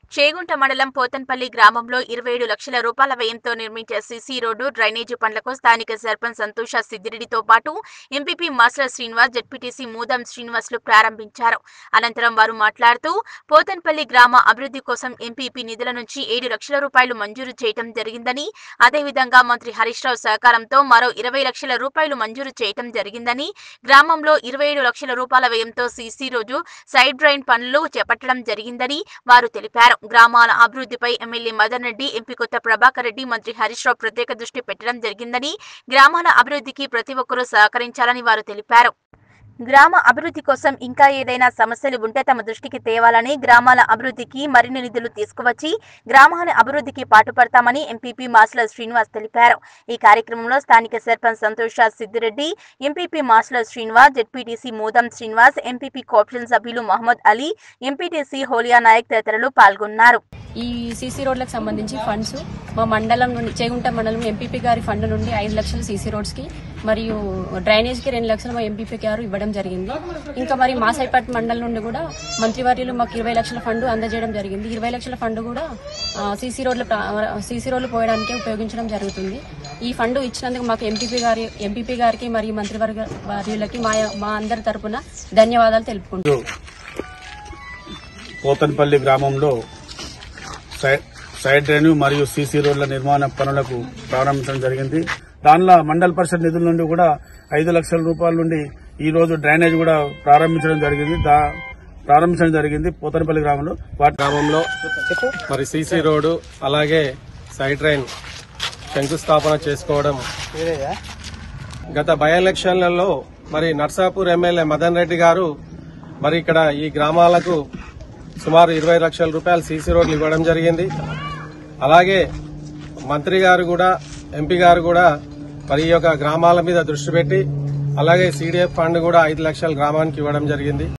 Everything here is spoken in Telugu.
చేగుంట మండలం పోతన్పల్లి గ్రామంలో ఇరవై ఏడు లక్షల రూపాయల వ్యయంతో నిర్మించే సీసీ రోడ్డు డ్రైనేజీ పనులకు స్థానిక సర్పంచ్ సంతోష సిద్దిరెడ్డితో పాటు ఎంపీపీ మాస్ల శ్రీనివాస్ జెడ్పీటీసీ మూదం శ్రీనివాసులు ప్రారంభించారు అనంతరం వారు మాట్లాడుతూ పోతన్పల్లి గ్రామ అభివృద్ధి కోసం ఎంపీపీ నిధుల నుంచి ఏడు లక్షల రూపాయలు మంజూరు చేయటం జరిగిందని అదేవిధంగా మంత్రి హరీష్ రావు సహకారంతో మరో ఇరవై లక్షల రూపాయలు మంజూరు చేయటం జరిగిందని గ్రామంలో ఇరవై ఏడు లక్షల రూపాయల వ్యయంతో సీసీ రోడ్డు సైడ్ డ్రైన్ పనులు చేపట్టడం జరిగిందని వారు తెలిపారు గ్రామాల అభివృద్ధిపై ఎమ్మెల్యే మదన్ రెడ్డి ఎంపీ కొత్త ప్రభాకర్ రెడ్డి మంత్రి హరీష్ రావు ప్రత్యేక దృష్టి పెట్టడం జరిగిందని గ్రామాల అభివృద్ధికి ప్రతి ఒక్కరూ సహకరించాలని వారు తెలిపారు గ్రామ అభివృద్ధి కోసం ఇంకా ఏదైనా సమస్యలు ఉంటే తమ దృష్టికి తేవాలని గ్రామాల అభివృద్ధికి మరిన్ని నిధులు తీసుకువచ్చి గ్రామాల అభివృద్ధికి పాటుపడతామని ఎంపీపీ మాస్ల శ్రీనివాస్ తెలిపారు ఈ కార్యక్రమంలో స్థానిక sarpanch Santosha Siddireddy MPP Masla Srinivas ZPTC Moodam Srinivas MPP co-option సభ్యులు మహమ్మద్ అలీ ఎంపీటీసీ హోలియా నాయక్ తదితరులు పాల్గొన్నారు ఈ సీసీ రోడ్లకు సంబంధించి ఫండ్స్ మా మండలం నుండి చేగుంట మండలం ఎంపీపీ గారి ఫండ్ నుండి ఐదు లక్షలు సీసీ రోడ్స్ కి మరియు డ్రైనేజ్ కి రెండు లక్షలు మా ఎంపీపీ గారు ఇవ్వడం జరిగింది ఇంకా మరి మాసైపట్ మండలం నుండి కూడా మంత్రివర్యులు మాకు ఇరవై లక్షల ఫండ్ అందజేయడం జరిగింది ఇరవై లక్షల ఫండ్ కూడా సీసీ రోడ్ల సీసీ రోడ్లు పోయడానికి ఉపయోగించడం జరుగుతుంది ఈ ఫండ్ ఇచ్చినందుకు మాకు ఎంపీపీ గారి ఎంపీపీ గారికి మరియు మంత్రివర్గ వర్యులకి మా మా అందరి తరపున ధన్యవాదాలు తెలుపుకుంటున్నాం పోతన్పల్లి గ్రామంలో సై- సైడ్ డ్రైన్ మరియు సీసీ రోడ్ల నిర్మాణ పనులకు ప్రారంభించడం జరిగింది దానిలో మండల పరిషత్ నిధుల నుండి కూడా ఐదు లక్షల రూపాయల నుండి ఈ రోజు డ్రైనేజ్ కూడా ప్రారంభించడం జరిగింది దా- ప్రారంభించడం జరిగింది పోతన్పల్లి గ్రామంలో వాటి గ్రామంలో మరి సీసీ రోడ్డు అలాగే సైడ్ డ్రైన్ శంకుస్థాపన చేసుకోవడం గత బై ఎలక్షన్లలో మరి నర్సాపూర్ ఎమ్మెల్యే మదన్ రెడ్డి గారు మరి ఇక్కడ ఈ గ్రామాలకు సుమారు ఇరవై లక్షల రూపాయల సీసీ రోడ్లు ఇవ్వడం జరిగింది అలాగే మంత్రి గారు కూడా ఎంపీ గారు కూడా మరి ఈ యొక్క గ్రామాల మీద దృష్టి పెట్టి అలాగే సీడీఎఫ్ ఫండ్ కూడా ఐదు లక్షల గ్రామానికి ఇవ్వడం జరిగింది